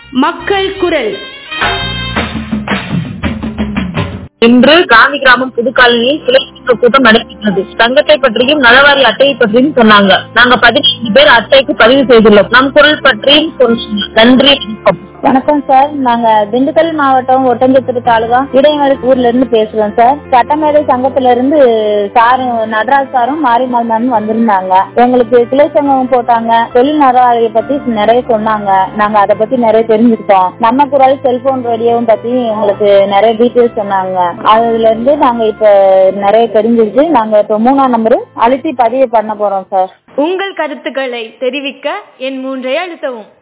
மக்கள் குரல் இன்று காந்தி கிராமம் புதுக்காலனியில் கிளைச்சங்க கூட்டம் நடைபெற்றது சங்கத்தை பற்றியும் நலவாரி அட்டையை பற்றியும் சொன்னாங்க நாங்க பதினைந்து பேர் அட்டைக்கு பதிவு செய்துள்ளோம் நம் குரல் பற்றியும் சொன்னாங்க நன்றி வணக்கம் வணக்கம் சார் நாங்க திண்டுக்கல் மாவட்டம் ஒட்டஞ்சத்திரி தாலுகா இடைமலை ஊர்ல இருந்து பேசுறோம் சார் சட்டமேதை சங்கத்துல இருந்து சார் நடராஜ் சாரும் மாரிமால் மேம் வந்திருந்தாங்க எங்களுக்கு கிளை சங்கம் போட்டாங்க தொழில் நலவாரியை பத்தி நிறைய சொன்னாங்க நாங்க அதை பத்தி நிறைய தெரிஞ்சுக்கிட்டோம் நம்ம குரல் செல்போன் ரேடியோவும் பத்தி எங்களுக்கு நிறைய டீட்டெயில்ஸ் சொன்னாங்க அதுல இருந்து நாங்க இப்ப நிறைய தெரிஞ்சிருக்கு நாங்க இப்ப மூணாம் நம்பரும் அழுத்தி பதிவு பண்ண போறோம் சார் உங்கள் கருத்துக்களை தெரிவிக்க என் மூன்றை அழுத்தவும்